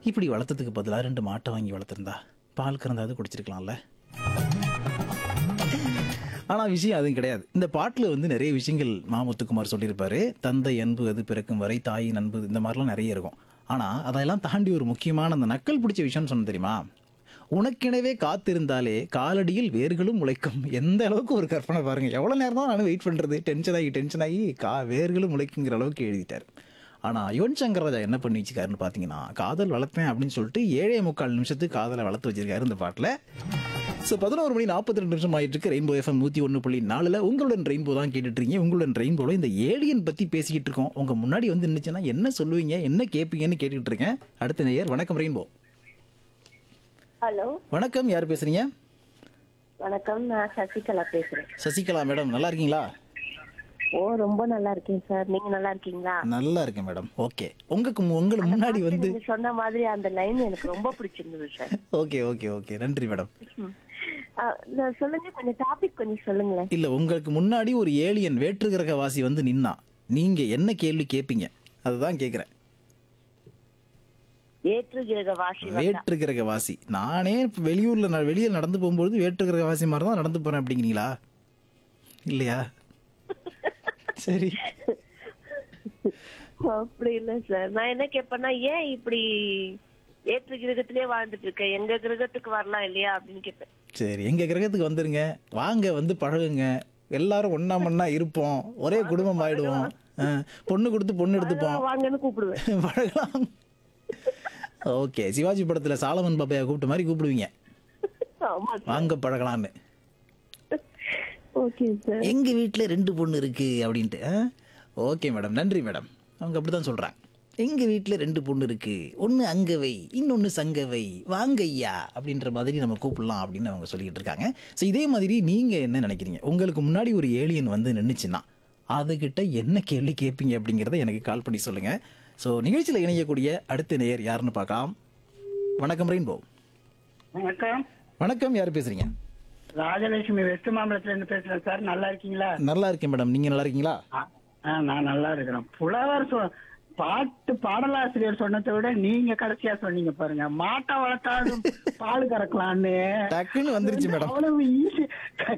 இப்படி வளர்த்ததுக்கு பதிலாக ரெண்டு மாட்டை வாங்கி வளர்த்துருந்தா பால் கறந்தாவது குடிச்சிருக்கலாம்ல ஆனால் விஷயம் அதுவும் கிடையாது இந்த பாட்டில் வந்து நிறைய விஷயங்கள் மாமுத்துக்குமார் சொல்லியிருப்பாரு தந்தை அன்பு அது பிறக்கும் வரை தாயின் அன்பு இந்த மாதிரிலாம் நிறைய இருக்கும் ஆனால் அதெல்லாம் தாண்டி ஒரு முக்கியமான அந்த நக்கல் பிடிச்ச விஷயம்னு சொன்ன தெரியுமா உனக்கெனவே காத்திருந்தாலே காலடியில் வேர்களும் முளைக்கும் எந்த அளவுக்கு ஒரு கற்பனை பாருங்க எவ்வளோ நேரம் தான் நான் வெயிட் பண்ணுறது டென்ஷன் ஆகி டென்ஷன் ஆகி கா வேர்களும் முளைக்குங்கிற அளவுக்கு எழுதிட்டார் ஆனால் யுவன் சங்கர் ராஜா என்ன பண்ணி வச்சுக்காருன்னு பார்த்தீங்கன்னா காதல் வளர்ப்பேன் அப்படின்னு சொல்லிட்டு ஏழே முக்கால் நிமிஷத்துக்கு காதலை வளர்த்து வச்சிருக்காரு இந்த பாட்டில் ஸோ பதினோரு மணி நாற்பத்தி ரெண்டு நிமிஷம் ஆயிட்டு இருக்கு ரெயின்போ எஃப்எம் நூற்றி ஒன்று புள்ளி நாலில் உங்களுடன் ரெயின்போ தான் கேட்டுட்டு இருக்கீங்க உங்களுடன் ரெயின்போவில் இந்த ஏலியன் பற்றி பேசிக்கிட்டு இருக்கோம் உங்கள் முன்னாடி வந்து நின்றுச்சுன்னா என்ன சொல்லுவீங்க என்ன கேட்பீங்கன்னு கேட்டுட்டு இருக்கேன் அடுத்த நேயர் வணக்கம் ரெயின்போ ஹலோ வணக்கம் யார் பேசுறீங்க வணக்கம் நான் சசிகலா பேசுறேன் சசிகலா மேடம் நல்லா இருக்கீங்களா ஓ ரொம்ப நல்லா இருக்கேன் சார் நீங்க நல்லா இருக்கீங்களா நல்லா இருக்கேன் மேடம் ஓகே உங்களுக்கு மு- உங்களுக்கு முன்னாடி வந்து நீங்க சொன்ன மாதிரி அந்த லைன் எனக்கு ரொம்ப பிடிச்சிருந்தது சார் ஓகே ஓகே ஓகே நன்றி மேடம் ம். ஆ, நான் சொல்லுங்க கொஞ்சம் டாபிக் கொஞ்சம் சொல்லுங்களேன் இல்லை உங்களுக்கு முன்னாடி ஒரு ஏலியன் வேற்று கிரகவாசி வந்து நின்னா நீங்கள் என்ன கேள்வி கேட்பீங்க அதுதான் கேட்குறேன் ஏற்று கிரக வாசி வந்தா. வேற்று கிரகவாசி நானே இப்ப வெளியூர்ல நான் வெளியே நடந்து போகும்போது வேற்று கிரகவாசி மாதிரி தான் நடந்து போறேன் அப்படிங்கிறீங்களா இல்லையா சரி அப்படி இல்ல சார் நான் என்ன கேட்பேன்னா ஏன் இப்படி ஏற்று கிரகத்திலே வாழ்ந்துட்டு இருக்க எங்க கிரகத்துக்கு வரலாம் இல்லையா அப்படின்னு கேட்பேன் சரி எங்க கிரகத்துக்கு வந்துருங்க வாங்க வந்து பழகுங்க எல்லாரும் ஒண்ணா மண்ணா இருப்போம் ஒரே குடும்பம் ஆயிடுவோம் ஆ, பொண்ணு கொடுத்து பொண்ணு எடுத்துப்போம் வாங்கன்னு கூப்பிடுவேன் பழகலாம் ஓகே சிவாஜி படத்துல சாலமன் பாப்பையா கூப்பிட்ட மாதிரி கூப்பிடுவீங்க ஆமா வாங்க பழகலான்னு ஓகே சார் எங்க வீட்டில் ரெண்டு பொண்ணு இருக்கு அப்படின்ட்டு ஓகே மேடம் நன்றி மேடம் அவங்க அப்படிதான் சொல்றாங்க எங்க வீட்டில் ரெண்டு பொண்ணு இருக்கு ஒன்று அங்கவை இன்னொன்று சங்கவை வாங்க ஐயா அப்படின்ற மாதிரி நம்ம கூப்பிடலாம் அப்படின்னு அவங்க சொல்லிட்டு இருக்காங்க ஸோ இதே மாதிரி நீங்க என்ன நினைக்கிறீங்க உங்களுக்கு முன்னாடி ஒரு ஏலியன் வந்து நின்றுச்சுன்னா அதுகிட்ட என்ன கேள்வி கேட்பீங்க அப்படிங்கிறத எனக்கு கால் பண்ணி சொல்லுங்க ஸோ நிகழ்ச்சியில் இணையக்கூடிய அடுத்த நேயர் யாருன்னு பார்க்கலாம் வணக்கம் ரெயின்போ வணக்கம் வணக்கம் யார் பேசுறீங்க ராஜலட்சுமி வெஸ்ட் மாம்பலத்துல இருந்து பேசுறேன் சார் நல்லா இருக்கீங்களா நல்லா இருக்கேன் மேடம் நீங்க நல்லா இருக்கீங்களா ஆ, ஆ, நான் நல்லா இருக்கிறேன் புலவர் சொ- பாட்டு பாடலாசிரியர் சொன்னதை விட நீங்க கடைசியா சொன்னீங்க பாருங்க மாட்டை வளர்த்தாலும் பால் கறக்கலான்னு டக்குன்னு வந்துருச்சு மேடம் அவ்வளவு ஈஸி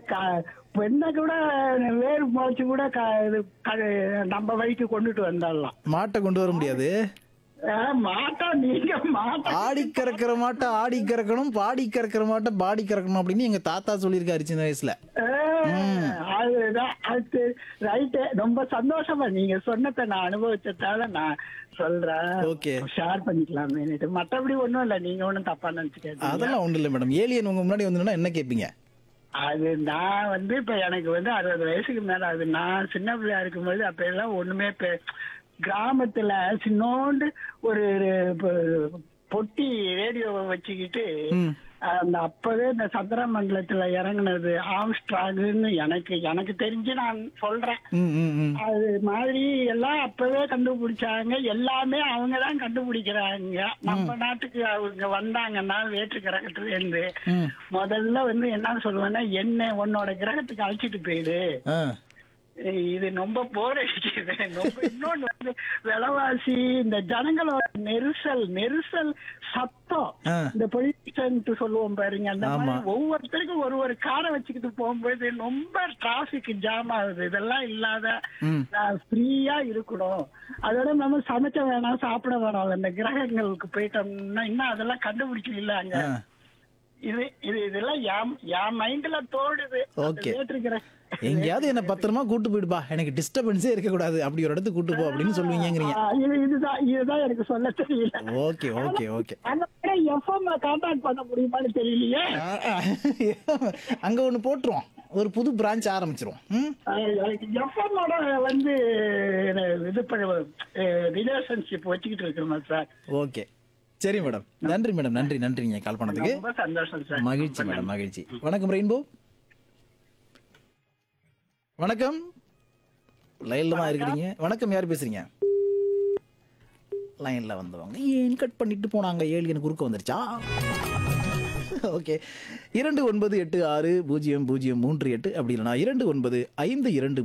பெண்ணை கூட வேறு முளைச்சு கூட க- இது க- நம்ம வழிக்கு கொண்டுட்டு வந்துடலாம் மாட்டை கொண்டு வர முடியாது ஆ, மாட்டா நீங்க மாட்டா ஆடி கறக்கிற மாட்டை ஆடி கறக்கணும் பாடி கறக்கிற மாட்டை பாடி கறக்கணும் அப்படின்னு எங்க தாத்தா சொல்லியிருக்காரு சின்ன வயசுல ஆஹ், அதுதான் அது ரைட்டு ரொம்ப சந்தோஷமா நீங்க சொன்னதை நான் அனுபவிச்சதால நான் சொல்றேன் ஓகே ஷேர் பண்ணிக்கலாமேனுட்டு மத்தபடி ஒண்ணும் இல்ல நீங்க ஒண்ணும் தப்பா நினைச்சுக்காதீங்க அதெல்லாம் ஒண்ணும் இல்லை மேடம் ஏலியன் உங்க முன்னாடி வந்துன்னா என்ன கேட்பீங்க அது நான் வந்து இப்ப எனக்கு வந்து அறுபது வயசுக்கு மேல அது நான் சின்ன பிள்ளையா இருக்கும்போது அப்ப எல்லாம் ஒண்ணுமே பெ- கிராமத்துல சின்னோண்டு ஒரு பொ- பொட்டி ரேடியோவை வச்சுக்கிட்டு ம். அந்த அப்பவே இந்த சந்திரமண்டலத்துல இறங்குனது ஆம்ஸ்ட்ராங்குன்னு எனக்கு எனக்கு தெரிஞ்சு நான் சொல்றேன் ம் ம் ம் அது மாதிரி எல்லாம் அப்பவே கண்டுபிடிச்சாங்க எல்லாமே அவங்க தான் கண்டுபிடிக்கிறாங்க நம்ம நாட்டுக்கு அவங்க வந்தாங்கன்னா வேற்று கிரகத்துல இருந்து ம். முதல்ல வந்து என்ன சொல்லுவேன்னா என்ன உன்னோட கிரகத்துக்கு அழைச்சிட்டு போயிடு ஆ இது ரொம்ப போர் அடிக்குது ரொம்ப இன்னொன்னு வந்து விலைவாசி இந்த ஜனங்களோட நெரிசல் நெரிசல் சத்தம் ஆ. இந்த பொலிட்டிஷன் சொல்லுவோம் பாருங்க அந்த ஆமா. மாதிரி ஒவ்வொருத்தருக்கும் ஒரு ஒரு காரை வச்சுக்கிட்டு போகும்போது ரொம்ப டிராபிக் ஜாம் ஆகுது இதெல்லாம் இல்லாத ம். ஃப்ரீயா இருக்கணும் அதோட நம்ம சமைக்க வேணாம் சாப்பிட வேணாம் அந்த கிரகங்களுக்கு போயிட்டோம்னா இன்னும் அதெல்லாம் கண்டுபிடிக்கல அங்க ஆ இது இது இதெல்லாம் என் என் மைண்ட்ல தோடுது அந்த Okay. வேற்று கிரக எங்கேயாவது என்ன பத்திரமா கூட்டு போயிடுப்பா எனக்கு டிஸ்டர்பன்ஸே இருக்கக்கூடாது அப்படி ஒரு இடத்துக்கு கூட்டு போ அப்படின்னு சொல்லுவீங்கிறீங்க ஆ, இது இதுதான் இதுதான் எனக்கு சொல்ல தெரியல ஓகே ஓகே ஓகே அந்த மாதிரி எஃப்எம் கான்டாக்ட் பண்ண முடியுமான்னு தெரியலையே அங்க ஒண்ணு போட்டுருவோம் ஒரு புது பிரான்ச் ஆரம்பிச்சிருவோம் ம் எஃப்எம் வந்து இது ரிலேஷன்ஷிப் வச்சுக்கிட்டு இருக்கிறோம் சார் ஓகே சரி மேடம் நன்றி மேடம் நன்றி நன்றி நீங்க கால் பண்ணதுக்கு ரொம்ப சந்தோஷம் சார் மகிழ்ச்சி மேடம் மகிழ்ச்சி வணக்கம் ரெயின்போ வணக்கம் லைன்ல தான் இருக்கிறீங்க வணக்கம் யார் பேசுறீங்க லைன்ல வந்தவங்க ஏன் கட் பண்ணிட்டு போனாங்க ஏலியன் குறுக்க வந்துருச்சா ஓகே இரண்டு ஒன்பது எட்டு ஆறு பூஜ்ஜியம் பூஜ்ஜியம் மூன்று எட்டு அப்படி இல்லைனா இரண்டு ஒன்பது ஐந்து இரண்டு